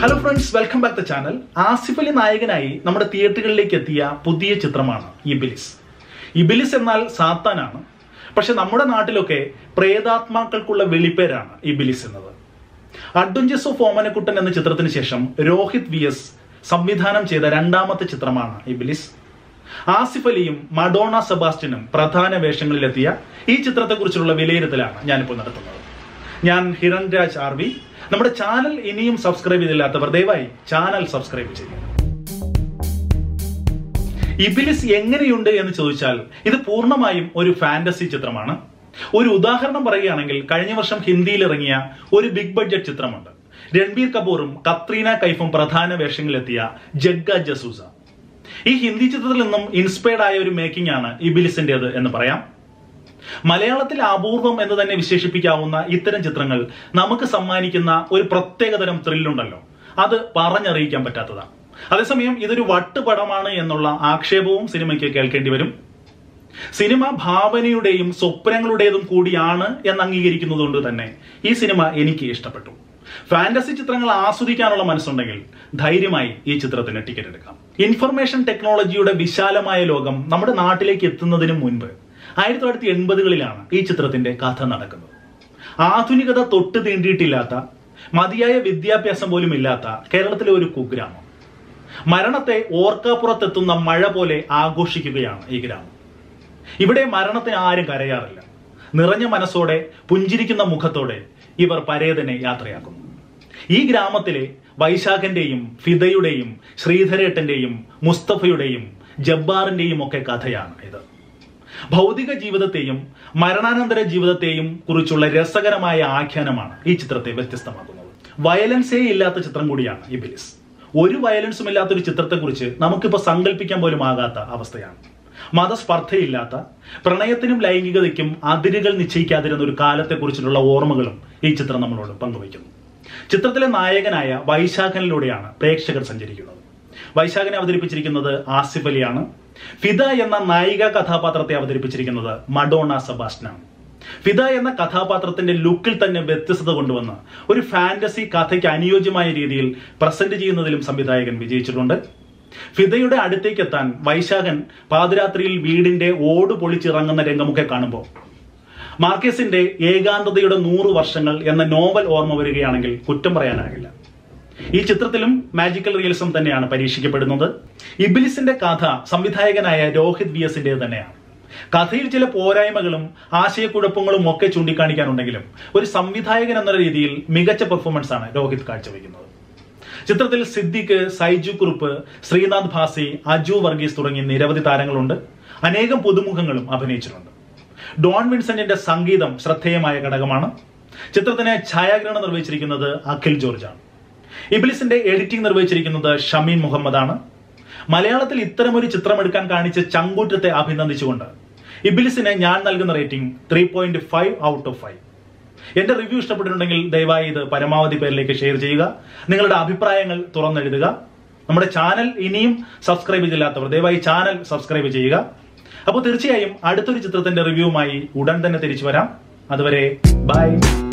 hello friends welcome back the channel Asif Ali നായകനായി നമ്മുടെ തിയേറ്ററുകളിലേക്ക് എത്തിയ പുതിയ ചിത്രമാണ് ഇബിലിസ് ഇബിലിസ് എന്നാൽ സാത്താനാണ് പക്ഷെ നമ്മുടെ നാട്ടിലൊക്കെ പ്രേതാത്മാക്കൾക്കുള്ള വെളിപ്പേരാണ് ഇബിലിസ് എന്നത് അഡ്വഞ്ചേഴ്സ് ഓഫ് ഓമനക്കുട്ടൻ എന്ന ചിത്രത്തിന് ശേഷം രോഹിത് വി എസ് സംവിധാനം ചെയ്ത രണ്ടാമത്തെ ചിത്രമാണ് ഇബിലിസ് ആസിഫ് അലിയും മഡോണ സെബാസ്റ്റ്യനും പ്രധാന വേഷങ്ങളിലെത്തിയ ഈ ചിത്രത്തെക്കുറിച്ചുള്ള വിലയിരുത്തലാണ് ഞാനിപ്പോൾ നടത്തുന്നത് ഞാൻ ഹിരൺ രാജ് ആർ വി നമ്മുടെ ചാനൽ ഇനിയും സബ്സ്ക്രൈബ് ചെയ്തില്ലാത്തവർ ദയവായി ചാനൽ സബ്സ്ക്രൈബ് ചെയ്യുക ഇബിലിസ് എങ്ങനെയുണ്ട് എന്ന് ചോദിച്ചാൽ ഇത് പൂർണ്ണമായും ഒരു ഫാന്റസി ചിത്രമാണ് ഒരു ഉദാഹരണം പറയുകയാണെങ്കിൽ കഴിഞ്ഞ വർഷം ഹിന്ദിയിൽ ഇറങ്ങിയ ഒരു ബിഗ് ബഡ്ജറ്റ് ചിത്രമുണ്ട് രൺബീർ കപൂറും കത്രീന കൈഫും പ്രധാന വേഷങ്ങളിലെത്തിയ ജഗ്ഗ ജസൂസ ഈ ഹിന്ദി ചിത്രത്തിൽ നിന്നും ഇൻസ്പയർഡ് ആയ ഒരു മേക്കിംഗ് ആണ് ഇബിലിസിന്റേത് എന്ന് പറയാം മലയാളത്തിൽ അപൂർവം എന്ന് തന്നെ വിശേഷിപ്പിക്കാവുന്ന ഇത്തരം ചിത്രങ്ങൾ നമുക്ക് സമ്മാനിക്കുന്ന ഒരു പ്രത്യേകതരം ത്രില്ലുണ്ടല്ലോ അത് പറഞ്ഞറിയിക്കാൻ പറ്റാത്തതാണ് അതേസമയം ഇതൊരു വട്ടുപടമാണ് എന്നുള്ള ആക്ഷേപവും സിനിമയ്ക്ക് കേൾക്കേണ്ടി വരും സിനിമ ഭാവനയുടെയും സ്വപ്നങ്ങളുടേതും കൂടിയാണ് എന്ന് അംഗീകരിക്കുന്നത് കൊണ്ട് തന്നെ ഈ സിനിമ എനിക്ക് ഇഷ്ടപ്പെട്ടു ഫാന്റസി ചിത്രങ്ങൾ ആസ്വദിക്കാനുള്ള മനസ്സുണ്ടെങ്കിൽ ധൈര്യമായി ഈ ചിത്രത്തിന് ടിക്കറ്റ് എടുക്കാം ഇൻഫർമേഷൻ ടെക്നോളജിയുടെ വിശാലമായ ലോകം നമ്മുടെ നാട്ടിലേക്ക് എത്തുന്നതിന് മുൻപ് ആയിരത്തി തൊള്ളായിരത്തി എൺപതുകളിലാണ് ഈ ചിത്രത്തിന്റെ കഥ നടക്കുന്നത് ആധുനികത തൊട്ട് തീണ്ടിയിട്ടില്ലാത്ത മതിയായ വിദ്യാഭ്യാസം പോലും ഇല്ലാത്ത കേരളത്തിലെ ഒരു കുഗ്രാമം മരണത്തെ ഓർക്കാപ്പുറത്തെത്തുന്ന മഴ പോലെ ആഘോഷിക്കുകയാണ് ഈ ഗ്രാമം ഇവിടെ മരണത്തെ ആരും കരയാറില്ല നിറഞ്ഞ മനസ്സോടെ പുഞ്ചിരിക്കുന്ന മുഖത്തോടെ ഇവർ പരേതനെ യാത്രയാക്കുന്നു ഈ ഗ്രാമത്തിലെ വൈശാഖന്റെയും ഫിദയുടെയും ശ്രീധരേട്ടന്റെയും മുസ്തഫയുടെയും ജബ്ബാറിന്റെയും ഒക്കെ കഥയാണ് ഇത് ഭൗതിക ജീവിതത്തെയും മരണാനന്തര ജീവിതത്തെയും കുറിച്ചുള്ള രസകരമായ ആഖ്യാനമാണ് ഈ ചിത്രത്തെ വ്യത്യസ്തമാക്കുന്നത് വയലൻസേ ഇല്ലാത്ത ചിത്രം കൂടിയാണ് ഇബിലിസ് ഒരു വയലൻസും ഇല്ലാത്ത ഒരു ചിത്രത്തെക്കുറിച്ച് നമുക്കിപ്പോൾ സങ്കല്പിക്കാൻ പോലും ആകാത്ത അവസ്ഥയാണ് മതസ്പർദ്ധയില്ലാത്ത പ്രണയത്തിനും ലൈംഗികതയ്ക്കും അതിരുകൾ നിശ്ചയിക്കാതിരുന്ന ഒരു കാലത്തെക്കുറിച്ചിട്ടുള്ള ഓർമ്മകളും ഈ ചിത്രം നമ്മളോട് പങ്കുവയ്ക്കുന്നു ചിത്രത്തിലെ നായകനായ വൈശാഖനിലൂടെയാണ് പ്രേക്ഷകർ സഞ്ചരിക്കുന്നത് വൈശാഖനെ അവതരിപ്പിച്ചിരിക്കുന്നത് ആസിഫ് അലിയാണ് ഫിദ എന്ന നായിക കഥാപാത്രത്തെ അവതരിപ്പിച്ചിരിക്കുന്നത് മഡോണ സെബാസ്റ്റ്യനാണ് ഫിദ എന്ന കഥാപാത്രത്തിന്റെ ലുക്കിൽ തന്നെ വ്യത്യസ്തത കൊണ്ടുവന്ന് ഒരു ഫാന്റസി കഥയ്ക്ക് അനുയോജ്യമായ രീതിയിൽ പ്രസന്റ് ചെയ്യുന്നതിലും സംവിധായകൻ വിജയിച്ചിട്ടുണ്ട് ഫിദയുടെ അടുത്തേക്ക് എത്താൻ വൈശാഖൻ പാതിരാത്രിയിൽ വീടിന്റെ ഓട് പൊളിച്ചിറങ്ങുന്ന രംഗമൊക്കെ കാണുമ്പോൾ മാർക്കേസിന്റെ ഏകാന്തതയുടെ നൂറ് വർഷങ്ങൾ എന്ന നോവൽ ഓർമ്മ വരികയാണെങ്കിൽ കുറ്റം പറയാനാകില്ല ഈ ചിത്രത്തിലും മാജിക്കൽ റിയലിസം തന്നെയാണ് പരീക്ഷിക്കപ്പെടുന്നത് ഇബിലിസിന്റെ കഥ സംവിധായകനായ രോഹിത് വി എസിന്റെ തന്നെയാണ് കഥയിൽ ചില പോരായ്മകളും ആശയക്കുഴപ്പങ്ങളും ഒക്കെ ചൂണ്ടിക്കാണിക്കാനുണ്ടെങ്കിലും ഒരു സംവിധായകൻ എന്ന രീതിയിൽ മികച്ച പെർഫോമൻസ് ആണ് രോഹിത് കാഴ്ചവെക്കുന്നത് ചിത്രത്തിൽ സിദ്ദിഖ് സൈജു കുറുപ്പ് ശ്രീനാഥ് ഭാസി അജു വർഗീസ് തുടങ്ങി നിരവധി താരങ്ങളുണ്ട് അനേകം പുതുമുഖങ്ങളും അഭിനയിച്ചിട്ടുണ്ട് ഡോൺ വിൻസെന്റിന്റെ സംഗീതം ശ്രദ്ധേയമായ ഘടകമാണ് ചിത്രത്തിന് ഛായാഗ്രഹണം നിർവഹിച്ചിരിക്കുന്നത് അഖിൽ ജോർജാണ് ഇബിലിസിന്റെ എഡിറ്റിംഗ് നിർവഹിച്ചിരിക്കുന്നത് ഷമീൻ മുഹമ്മദ് ആണ് മലയാളത്തിൽ ഇത്തരമൊരു ചിത്രം എടുക്കാൻ കാണിച്ച ചങ്കൂറ്റത്തെ അഭിനന്ദിച്ചുകൊണ്ട് ഇബിലിസിന് ഞാൻ നൽകുന്ന rating three point five out of five എന്റെ റിവ്യൂ ഇഷ്ടപ്പെട്ടിട്ടുണ്ടെങ്കിൽ ദയവായി ഇത് പരമാവധി പേരിലേക്ക് ഷെയർ ചെയ്യുക നിങ്ങളുടെ അഭിപ്രായങ്ങൾ തുറന്നെഴുതുക നമ്മുടെ ചാനൽ ഇനിയും സബ്സ്ക്രൈബ് ചെയ്തില്ലാത്തവർ ദയവായി ചാനൽ സബ്സ്ക്രൈബ് ചെയ്യുക അപ്പോൾ തീർച്ചയായും അടുത്തൊരു ചിത്രത്തിന്റെ റിവ്യൂവുമായി ഉടൻ തന്നെ തിരിച്ചു വരാം അതുവരെ ബൈ